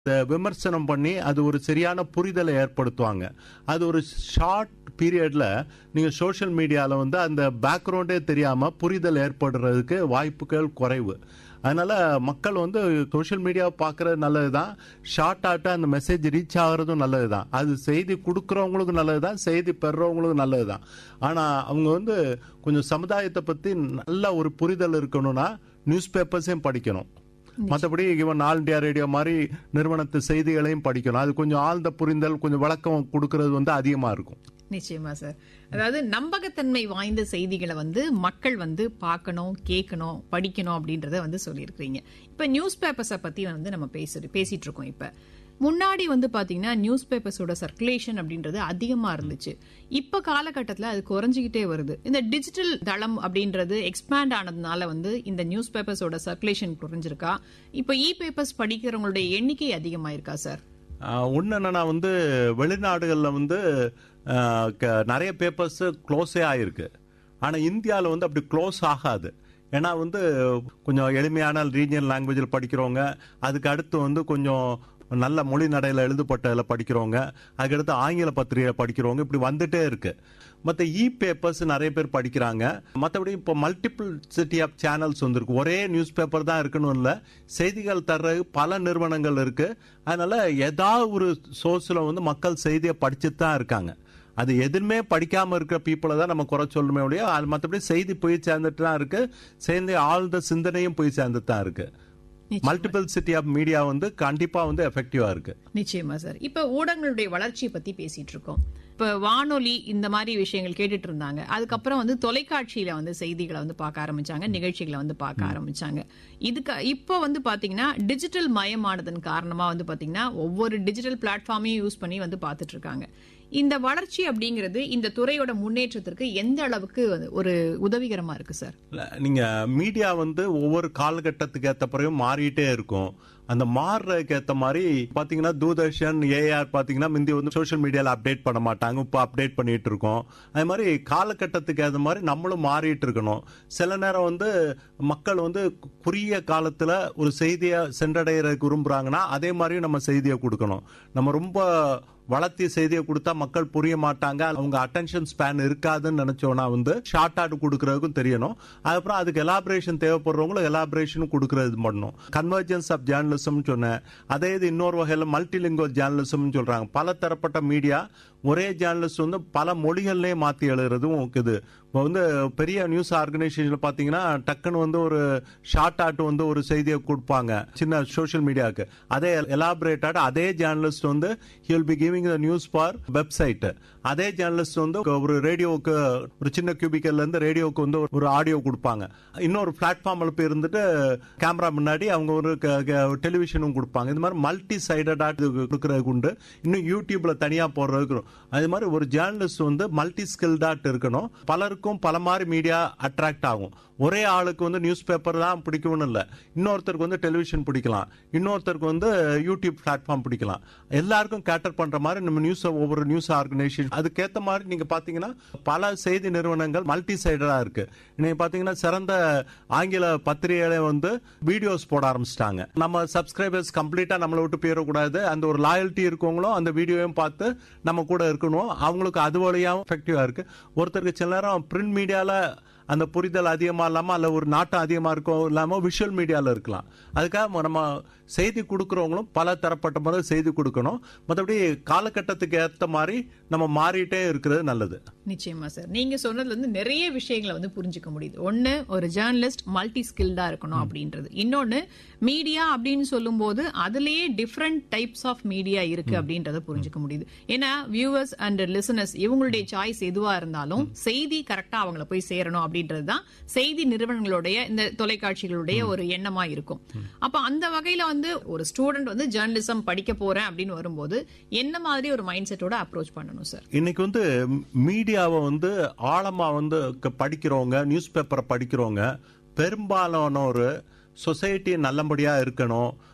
இந்த விமர்சனம் பண்ணி அது ஒரு சரியான புரிதலை ஏற்படுத்துவாங்க அது ஒரு ஷார்ட் பீரியட்ல நீங்க சோஷியல் மீடியால வந்து அந்த பேக்ரவுண்டே தெரியாம புரிதல் ஏற்படுறதுக்கு வாய்ப்புகள் குறைவு அதனால மக்கள் வந்து சோஷியல் மீடியாவை பார்க்கறது நல்லதுதான் ஷார்ட் ஆட்டா அந்த மெசேஜ் ரீச் ஆகுறதும் நல்லதுதான் அது செய்தி கொடுக்கறவங்களுக்கும் நல்லதுதான் செய்தி பெறுறவங்களுக்கும் நல்லதுதான் ஆனா அவங்க வந்து கொஞ்சம் சமுதாயத்தை பத்தி நல்ல ஒரு புரிதல் இருக்கணும்னா நியூஸ் பேப்பர்ஸையும் படிக்கணும் மற்றபடி இவன் ஆல் இண்டியா ரேடியோ மாதிரி நிறுவனத்து செய்திகளையும் படிக்கணும் அது கொஞ்சம் ஆழ்ந்த புரிதல் கொஞ்சம் விளக்கம் கொடுக்கறது வந்து அதிகமா இருக்கும் நிச்சயமா சார் அதாவது நம்பகத்தன்மை வாய்ந்த செய்திகளை வந்து மக்கள் வந்து பார்க்கணும் கேட்கணும் படிக்கணும் அப்படின்றத வந்து சொல்லியிருக்கிறீங்க இப்ப நியூஸ் பேப்பர்ஸை பத்தி வந்து நம்ம பேசு பேசிட்டு இருக்கோம் இப்ப முன்னாடி வந்து பாத்தீங்கன்னா நியூஸ் பேப்பர்ஸோட சர்க்குலேஷன் அப்படின்றது அதிகமா இருந்துச்சு இப்ப காலகட்டத்தில் அது குறைஞ்சிக்கிட்டே வருது இந்த டிஜிட்டல் தளம் அப்படின்றது எக்ஸ்பேண்ட் ஆனதுனால வந்து இந்த நியூஸ் பேப்பர்ஸோட சர்க்குலேஷன் குறைஞ்சிருக்கா இப்ப இ பேப்பர்ஸ் படிக்கிறவங்களுடைய எண்ணிக்கை அதிகமாயிருக்கா சார் ஒன்று என்னன்னா வந்து வெளிநாடுகளில் வந்து ஆஹ், க- நிறைய பேப்பர்ஸ் க்ளோஸே ஆயிருக்கு ஆனால் இந்தியாவில் வந்து அப்படி க்ளோஸ் ஆகாது ஏன்னா வந்து கொஞ்சம் எளிமையான ரீஜனல் லாங்குவேஜில் படிக்கிறவங்க அதுக்கு அடுத்து வந்து கொஞ்சம் நல்ல மொழி நடையில் எழுதப்பட்டதில் படிக்கிறவங்க அதுக்கடுத்து ஆங்கில பத்திரிகை படிக்கிறவங்க இப்படி வந்துட்டே இருக்கு மற்ற இ பேப்பர்ஸ் நிறைய பேர் படிக்கிறாங்க மற்றபடி இப்போ மல்டிபிள் சிட்டி ஆஃப் சேனல்ஸ் வந்திருக்கு ஒரே நியூஸ் பேப்பர் தான் இருக்கணும் இல்லை செய்திகள் தர்ற பல நிறுவனங்கள் இருக்கு அதனால ஏதாவது ஒரு சோர்ஸில் வந்து மக்கள் செய்தியை படிச்சுட்டு தான் இருக்காங்க அது எதுவுமே படிக்காம இருக்கிற பீப்புளை தான் நம்ம குறை சொல்லணுமே ஒழிய அது மற்றபடி செய்தி போய் சேர்ந்துட்டு தான் இருக்கு சேர்ந்து ஆழ்ந்த சிந்தனையும் போய் சேர்ந்துட்டு தான் இருக்கு மல்டிபிள் சிட்டி ஆஃப் மீடியா வந்து கண்டிப்பா வந்து எஃபெக்டிவா இருக்கு நிச்சயமா சார் இப்ப ஊடகங்களுடைய வளர்ச்சியை பத்தி பேசிட்டு இருக்கோம் இப்ப வானொலி இந்த மாதிரி விஷயங்கள் கேட்டுட்டு இருந்தாங்க அதுக்கப்புறம் வந்து தொலைக்காட்சியில வந்து செய்திகளை வந்து பார்க்க ஆரம்பிச்சாங்க நிகழ்ச்சிகளை வந்து பார்க்க ஆரம்பிச்சாங்க இதுக்கு இப்போ வந்து பாத்தீங்கன்னா டிஜிட்டல் மயமானதன் காரணமா வந்து பாத்தீங்கன்னா ஒவ்வொரு டிஜிட்டல் பிளாட்ஃபார்மையும் யூஸ் பண்ணி வந்து பார்த்துட்டு இருக்காங்க இந்த வளர்ச்சி அப்படிங்கிறது இந்த துறையோட முன்னேற்றத்திற்கு எந்த அளவுக்கு வந்து ஒரு உதவிகரமா இருக்கு சார் இல்ல, நீங்க மீடியா வந்து ஒவ்வொரு காலகட்டத்துக்கு ஏத்த பிறகும் மாறிட்டே இருக்கும் அந்த மாறுறதுக்கு ஏத்த மாதிரி பாத்தீங்கன்னா தூர்தர்ஷன் ஏஆர் பாத்தீங்கன்னா முந்தி வந்து சோஷியல் மீடியால அப்டேட் பண்ண மாட்டாங்க இப்போ அப்டேட் பண்ணிட்டு இருக்கோம் அது மாதிரி காலகட்டத்துக்கு ஏத்த மாதிரி நம்மளும் மாறிட்டு இருக்கணும் சில நேரம் வந்து மக்கள் வந்து குறுகிய காலத்துல ஒரு செய்தியை சென்றடைகிறதுக்கு விரும்புறாங்கன்னா அதே மாதிரி நம்ம செய்தியை கொடுக்கணும் நம்ம ரொம்ப வளர்த்திய செய்தியை கொடுத்தா மக்கள் புரிய மாட்டாங்க அவங்க அட்டென்ஷன் ஸ்பேன் இருக்காதுன்னு நினைச்சோம்னா வந்து ஷார்ட் ஆட் கொடுக்கறதுக்கும் தெரியணும் அதுக்கப்புறம் அதுக்கு எலாபரேஷன் தேவைப்படுறவங்களும் எலாபரேஷனும் கொடுக்கறது பண்ணணும் கன்வர்ஜென்ஸ் ஆஃப் ஜேர்னலிசம் சொன்னேன் அதே இது இன்னொரு வகையில் மல்டிலிங்குவல் ஜேர்னலிசம் சொல்றாங்க பல தரப்பட்ட மீடியா ஒரே ஜேர்னலிஸ்ட் வந்து பல மொழிகள்லயே மாத்தி எழுதுறதும் இருக்குது இப்போ வந்து பெரிய நியூஸ் ஆர்கனைசேஷன் பாத்தீங்கன்னா டக்குன்னு வந்து ஒரு ஷார்ட் ஆட் வந்து ஒரு செய்தியை கொடுப்பாங்க சின்ன சோஷியல் மீடியாவுக்கு அதே எலாபரேட்டட் அதே ஜேர்னலிஸ்ட் வந்து will be giving the news for website அதே ஜேர்னலிஸ்ட் வந்து ஒரு ரேடியோவுக்கு ஒரு சின்ன கியூபிக்கல்ல இருந்து ரேடியோவுக்கு வந்து ஒரு ஆடியோ கொடுப்பாங்க இன்னொரு பிளாட்ஃபார்ம்ல போய் இருந்துட்டு கேமரா முன்னாடி அவங்க ஒரு டெலிவிஷனும் கொடுப்பாங்க இது மாதிரி மல்டி சைடடா கொடுக்கறதுக்கு உண்டு இன்னும் யூடியூப்ல தனியா போடுறதுக்கு இருக்கும். அது மாதிரி ஒரு ஜேர்னலிஸ்ட் வந்து மல்டி ஸ்கில்டாட் இருக்கணும் பலருக்கும் பல மாதிரி மீடியா அட்ராக்ட் ஆகும் ஒரே ஆளுக்கு வந்து நியூஸ் பேப்பர் தான் பிடிக்கும்னு இல்லை இன்னொருத்தருக்கு வந்து டெலிவிஷன் பிடிக்கலாம் இன்னொருத்தருக்கு வந்து யூடியூப் பிளாட்ஃபார்ம் பிடிக்கலாம் எல்லாருக்கும் கேட்டர் பண்ற மாதிரி நம்ம நியூஸ் ஒவ்வொரு நியூஸ் ஆர்கனைசேஷன் அதுக்கேற்ற மாதிரி நீங்க பாத்தீங்கன்னா பல செய்தி நிறுவனங்கள் மல்டி சைடடா இருக்கு நீங்க பாத்தீங்கன்னா சிறந்த ஆங்கில பத்திரிகைகளை வந்து வீடியோஸ் போட ஆரம்பிச்சிட்டாங்க நம்ம சப்ஸ்கிரைபர்ஸ் கம்ப்ளீட்டா நம்மளை விட்டு போயிடக்கூடாது அந்த ஒரு லாயல்ட்டி இருக்கவங்களும் அந்த வீடியோவையும் பார்த்து நம்ம கூட இருக்கணும் அவங்களுக்கு அது வழியாகவும் எஃபெக்டிவா இருக்கு ஒருத்தருக்கு சில நேரம் பிரிண்ட் மீடியால அந்த புரிதல் அதிகமா இல்லாம அல்ல ஒரு நாட்டம் அதிகமா இருக்கும் இல்லாம விஷுவல் மீடியால இருக்கலாம் அதுக்காக நம்ம செய்தி கொடுக்கறவங்களும் பல தரப்பட்ட மாதிரி செய்தி கொடுக்கணும் மற்றபடி காலகட்டத்துக்கு ஏற்ற மாதிரி நம்ம மாறிட்டே இருக்கிறது நல்லது நிச்சயமா சார் நீங்க சொன்னதுல இருந்து நிறைய விஷயங்களை வந்து புரிஞ்சுக்க முடியுது ஒண்ணு ஒரு ஜேர்னலிஸ்ட் மல்டி ஸ்கில்டா இருக்கணும் அப்படின்றது இன்னொன்னு மீடியா அப்படின்னு சொல்லும்போது அதுலயே டிஃப்ரெண்ட் டைப்ஸ் ஆஃப் மீடியா இருக்கு அப்படின்றத புரிஞ்சுக்க முடியுது ஏன்னா வியூவர்ஸ் அண்ட் லிசனர்ஸ் இவங்களுடைய சாய்ஸ் எதுவா இருந்தாலும் செய்தி கரெக்டா அவங்கள போய் சேரணும் அப்படின்றது தான் செய்தி நிறுவனங்களுடைய இந்த தொலைக்காட்சிகளுடைய ஒரு எண்ணமா இருக்கும் அப்ப அந்த வகையில வந்து ஒரு ஸ்டூடெண்ட் வந்து ஜேர்னலிசம் படிக்க போறேன் அப்படின்னு வரும்போது என்ன மாதிரி ஒரு மைண்ட் செட்டோட அப்ரோச் பண்ணணும் சார் இன்னைக்கு வந்து மீடியாவை வந்து ஆழமா வந்து க- படிக்கிறவங்க நியூஸ் பேப்பரை படிக்கிறவங்க பெரும்பாலானோர் சொசைட்டி நல்லபடியா இருக்கணும்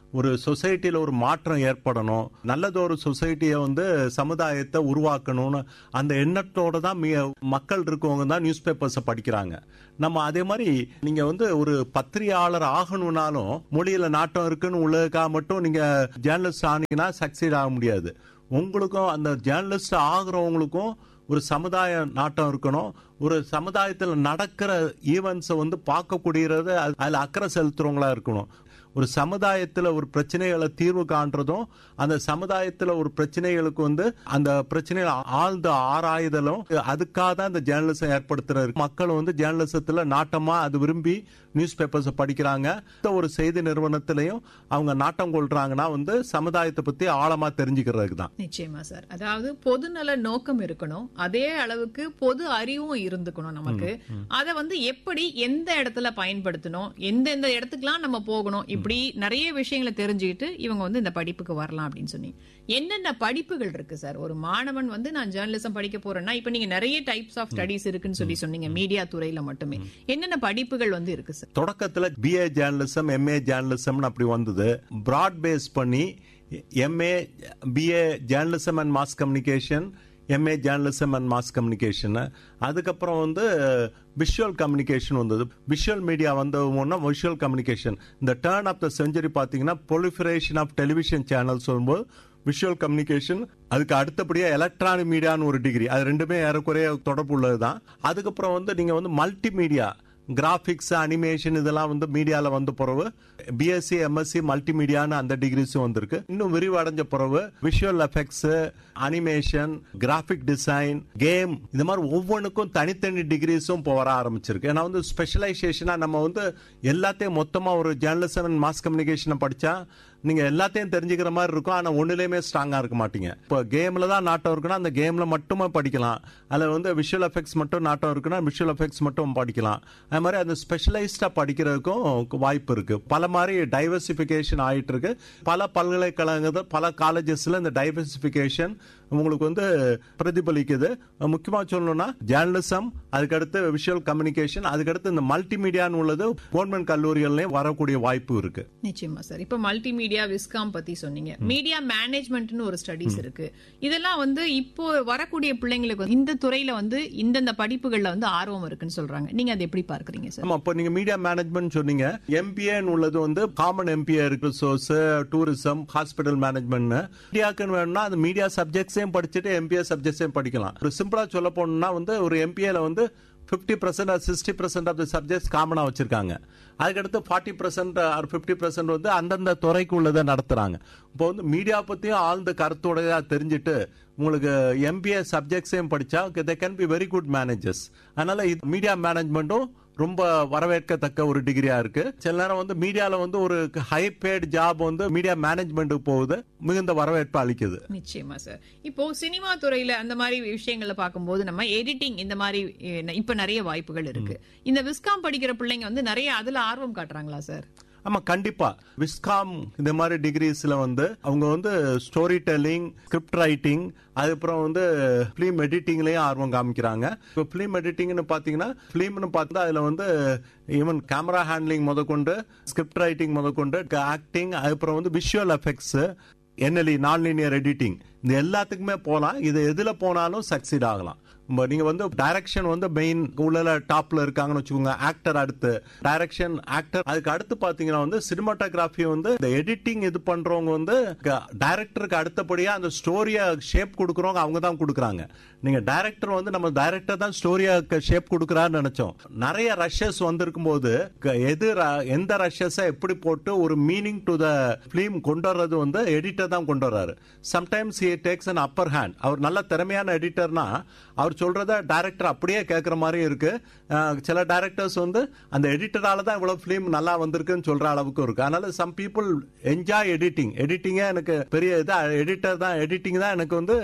ஒரு சொசைட்டில ஒரு மாற்றம் ஏற்படணும் நல்லதொரு சொசைட்டியை வந்து சமுதாயத்தை உருவாக்கணும்னு அந்த எண்ணத்தோட தான் மி- மக்கள் இருக்கவங்க தான் நியூஸ் பேப்பர்ஸை படிக்கிறாங்க நம்ம அதே மாதிரி நீங்க வந்து ஒரு பத்திரிகையாளர் ஆகணும்னாலும் மொழியில நாட்டம் இருக்குன்னு உள்ளதுக்காக மட்டும் நீங்க ஜேர்னலிஸ்ட் ஆனீங்கன்னா சக்சீட் ஆக முடியாது உங்களுக்கும் அந்த ஜேர்னலிஸ்ட் ஆகுறவங்களுக்கும் ஒரு சமுதாய நாட்டம் இருக்கணும் ஒரு சமுதாயத்தில் நடக்கிற ஈவெண்ட்ஸை வந்து பார்க்கக்கூடியது அது- அதுல அக்கறை செலுத்துறவங்களா இருக்கணும் ஒரு சமுதாயத்துல ஒரு பிரச்சனைகளை தீர்வு காண்றதும் அந்த சமுதாயத்துல ஒரு பிரச்சனைகளுக்கு வந்து அந்த பிரச்சனைகளை ஆழ்ந்து ஆராயுதலும் அதுக்காக தான் இந்த ஜேர்னலிசம் ஏற்படுத்துறது மக்கள் வந்து ஜேர்னலிசத்துல நாட்டமா அது விரும்பி நியூஸ் பேப்பர்ஸ் படிக்கிறாங்க இந்த ஒரு செய்தி நிறுவனத்திலையும் அவங்க நாட்டம் கொள்றாங்கன்னா வந்து சமுதாயத்தை பத்தி ஆழமா தெரிஞ்சுக்கிறதுக்கு தான் நிச்சயமா சார் அதாவது பொதுநல நோக்கம் இருக்கணும் அதே அளவுக்கு பொது அறிவும் இருந்துக்கணும் நமக்கு அத வந்து எப்படி எந்த இடத்துல பயன்படுத்தணும் எந்தெந்த இடத்துக்குலாம் நம்ம போகணும் இப்படி நிறைய விஷயங்களை தெரிஞ்சுக்கிட்டு இவங்க வந்து இந்த படிப்புக்கு வரலாம் அப்படின்னு சொன்னீங்க என்னென்ன படிப்புகள் இருக்கு சார் ஒரு மாணவன் வந்து நான் ஜேர்னலிசம் படிக்க போறேன்னா இப்ப நீங்க நிறைய டைப்ஸ் ஆஃப் ஸ்டடிஸ் இருக்குன்னு சொல்லி சொன்னீங்க மீடியா துறையில மட்டுமே என்னென்ன படிப்புகள் வந்து இருக்கு சார் தொடக்கத்துல பிஏ ஜேர்னலிசம் எம்ஏ ஜேர்னலிசம்னு அப்படி வந்தது பிராட் பேஸ் பண்ணி M A B A journalism and mass communication M A journalism and mass communication அதுக்கப்புறம் வந்து விஷுவல் கம்யூனிகேஷன் வந்தது விஷுவல் மீடியா வந்தோம்னா விஷுவல் கம்யூனிகேஷன் இந்த டேர்ன் ஆஃப் த செஞ்சுரி பார்த்தீங்கன்னா பொலிஃபரேஷன் ஆஃப் டெலிவிஷன் சேனல்ஸ் வரும்போது விஷுவல் கம்யூனிகேஷன் அதுக்கு அடுத்தபடியா எலக்ட்ரானிக் மீடியான்னு ஒரு டிகிரி அது ரெண்டுமே ஏறக்குறைய தொடர்பு உள்ளதுதான் அதுக்கப்புறம் வந்து நீங்க வந்து மல்டி மீடியா கிராபிக்ஸ் அனிமேஷன் இதெல்லாம் வந்து மீடியால வந்த பிறகு பிஎஸ்சி எம்எஸ்சி மல்டிமீடியான்னு அந்த டிகிரிஸும் வந்திருக்கு இன்னும் விரிவடைஞ்ச பிறகு visual effects animation graphic design game இந்த மாதிரி ஒவ்வொன்றுக்கும் தனித்தனி டிகிரிஸும் இப்போ வர ஆரம்பிச்சிருக்கு ஏன்னா வந்து ஸ்பெஷலைசேஷனா நம்ம வந்து எல்லாத்தையும் மொத்தமா ஒரு ஜேர்னலிசம் அண்ட் மாஸ் கம்யூனிகேஷனை படிச்சா நீங்க எல்லாத்தையும் தெரிஞ்சுக்கிற மாதிரி இருக்கும் ஆனா ஒண்ணுலயுமே ஸ்ட்ராங்கா இருக்க மாட்டீங்க இப்போ கேம்ல தான் நாட்டம் இருக்குன்னா அந்த கேம்ல மட்டுமே படிக்கலாம் அதுல வந்து விஷுவல் எஃபெக்ட்ஸ் மட்டும் நாட்டம் இருக்குன்னா விஷுவல் எஃபெக்ட்ஸ் மட்டும் படிக்கலாம் அது மாதிரி அந்த ஸ்பெஷலைஸ்டா படிக்கிறதுக்கும் வாய்ப்பு இருக்கு பல மாதிரி டைவர்சிபிகேஷன் ஆயிட்டு இருக்கு பல பல்கலைக்கழகங்கள் பல காலேஜஸ்ல இந்த டைவர்சிபிகேஷன் உங்களுக்கு வந்து பிரதிபலிக்குது முக்கியமா சொல்லணும்னா ஜேர்னலிசம் அதுக்கடுத்து விஷுவல் கம்யூனிகேஷன் அதுக்கடுத்து இந்த மல்டிமீடியான்னு உள்ளது கவர்மெண்ட் கல்லூரிகள்லயும் வரக்கூடிய வாய்ப்பு இருக்கு நிச்சயமா சார் இப்ப மல்டிமீடியா விஸ்காம் பத்தி சொன்னீங்க மீடியா மேனேஜ்மெண்ட்னு ஒரு ஸ்டடிஸ் இருக்கு இதெல்லாம் வந்து இப்போ வரக்கூடிய பிள்ளைங்களுக்கு வந்து இந்த துறையில வந்து இந்தந்த படிப்புகள்ல வந்து ஆர்வம் இருக்குன்னு சொல்றாங்க நீங்க அதை எப்படி பார்க்கறீங்க சார் ஆமா இப்போ நீங்க மீடியா மேனேஜ்மெண்ட் சொன்னீங்க எம்பிஏன்னு உள்ளது வந்து காமன் எம்பிஏ இருக்கு சோர்ஸ் டூரிசம் ஹாஸ்பிட்டல் மேனேஜ்மெண்ட் மீடியாக்குன்னு வேணும்னா அந்த மீடியா சப்ஜெக்ட்ஸையும் படிச்சுட்டு எம்பிஏ சப்ஜெக்ட்ஸையும் படிக்கலாம் ஒரு சிம்பிளா சொல்ல போனோம்னா வந்து ஒரு எம்பிஏல வந்து fifty percent or sixty percent of the subjects காமனா வச்சிருக்காங்க அதுக்கடுத்து forty percent or fifty percent வந்து அந்தந்த துறைக்கு உள்ளதை நடத்துறாங்க இப்போ வந்து மீடியா பத்தியும் ஆழ்ந்த கருத்துடையா தெரிஞ்சுட்டு உங்களுக்கு எம்பிஏ சப்ஜெக்ட்ஸையும் படிச்சா they can be very good managers அதனால இது மீடியா மேனேஜ்மெண்ட்டும் ரொம்ப வரவேற்கத்தக்க ஒரு டிகிரியா இருக்கு சில நேரம் வந்து மீடியால வந்து ஒரு ஹை பேட் ஜாப் வந்து மீடியா மேனேஜ்மெண்ட்டுக்கு போகுது மிகுந்த வரவேற்பு அளிக்குது நிச்சயமா சார் இப்போ சினிமா துறையில அந்த மாதிரி விஷயங்களை பார்க்கும்போது நம்ம எடிட்டிங் இந்த மாதிரி அஹ், இப்ப நிறைய வாய்ப்புகள் இருக்கு இந்த விஸ்காம் படிக்கிற பிள்ளைங்க வந்து நிறைய அதுல ஆர்வம் காட்டுறாங்களா சார் ஆமா கண்டிப்பா விஸ்காம் இந்த மாதிரி டிகிரிஸ்ல வந்து அவங்க வந்து ஸ்டோரி டெல்லிங் ஸ்கிரிப்ட் ரைட்டிங் அதுக்கப்புறம் வந்து ஃபிலிம் எடிட்டிங்லயும் ஆர்வம் காமிக்கிறாங்க இப்போ ஃபிலிம் எடிட்டிங்னு பாத்தீங்கன்னா ஃபிலிம்னு பார்த்தா அதுல வந்து ஈவன் கேமரா ஹேண்ட்லிங் முதற்கொண்டு ஸ்கிரிப்ட் ரைட்டிங் முதற்கொண்டு ஆக்டிங் அதுக்கப்புறம் வந்து விஷுவல் எஃபெக்ட்ஸ் என்எல்இ நான் லீனியர் எடிட்டிங் இந்த எல்லாத்துக்குமே போகலாம் இது எதுல போனாலும் சக்சீட் ஆகலாம் இப்ப நீங்க வந்து டைரக்ஷன் வந்து மெயின் உள்ள டாப்ல இருக்காங்கன்னு வச்சுக்கோங்க ஆக்டர் அடுத்து டைரக்ஷன் ஆக்டர் அதுக்கு அடுத்து பாத்தீங்கன்னா வந்து சினிமாட்டோகிராஃபி வந்து இந்த எடிட்டிங் இது பண்றவங்க வந்து டைரக்டருக்கு அடுத்தபடியா அந்த ஸ்டோரியை ஷேப் கொடுக்கறவங்க அவங்க தான் கொடுக்குறாங்க நீங்க டைரக்டர் வந்து நம்ம டைரக்டர் தான் ஸ்டோரியா ஷேப் கொடுக்குறான்னு நினைச்சோம் நிறைய ரஷ்யஸ் வந்திருக்கும் போது க- எது ர- எந்த ரஷ்யஸை எப்படி போட்டு ஒரு மீனிங் டு த பிலிம் கொண்டு வர்றது வந்து எடிட்டர் தான் கொண்டு வர்றாரு sometimes he takes an upper hand அவர் நல்ல திறமையான எடிட்டர்னா அவர் சொல்றத டைரக்டர் அப்படியே கேட்குற மாதிரி இருக்கு அஹ், சில டைரக்டர்ஸ் வந்து அந்த எடிட்டரால தான் இவ்வளவு பிலிம் நல்லா வந்திருக்குன்னு சொல்ற அளவுக்கு இருக்கு அதனால சம் பீப்புள் என்ஜாய் எடிட்டிங் எடிட்டிங்கே எனக்கு பெரிய இது எடிட்டர் தான் எடிட்டிங் தான் எனக்கு வந்து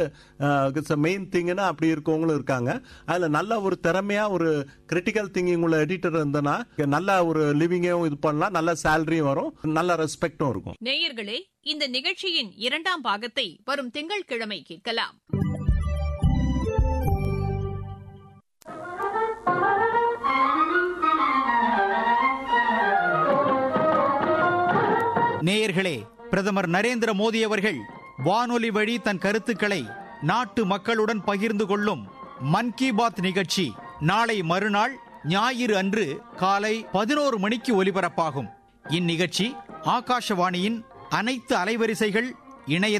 மெயின் திங்னு அப்படி இருக்கவங்களும் இருக்காங்க அதுல நல்ல ஒரு திறமையா ஒரு கிரிட்டிக்கல் திங்கிங் உள்ள எடிட்டர் இருந்தனா நல்ல ஒரு லிவிங்கையும் இது பண்ணலாம் நல்ல சேலரியும் வரும் நல்ல ரெஸ்பெக்டும் இருக்கும் நேயர்களே இந்த நிகழ்ச்சியின் இரண்டாம் பாகத்தை வரும் திங்கட்கிழமை கேட்கலாம் நேயர்களே பிரதமர் நரேந்திர மோடி அவர்கள் வானொலி வழி தன் கருத்துக்களை நாட்டு மக்களுடன் பகிர்ந்து கொள்ளும் மன் கி பாத் நிகழ்ச்சி நாளை மறுநாள் ஞாயிறு அன்று காலை பதினோரு மணிக்கு ஒலிபரப்பாகும் இந்நிகழ்ச்சி ஆகாஷவாணியின் அனைத்து அலைவரிசைகள் இணைய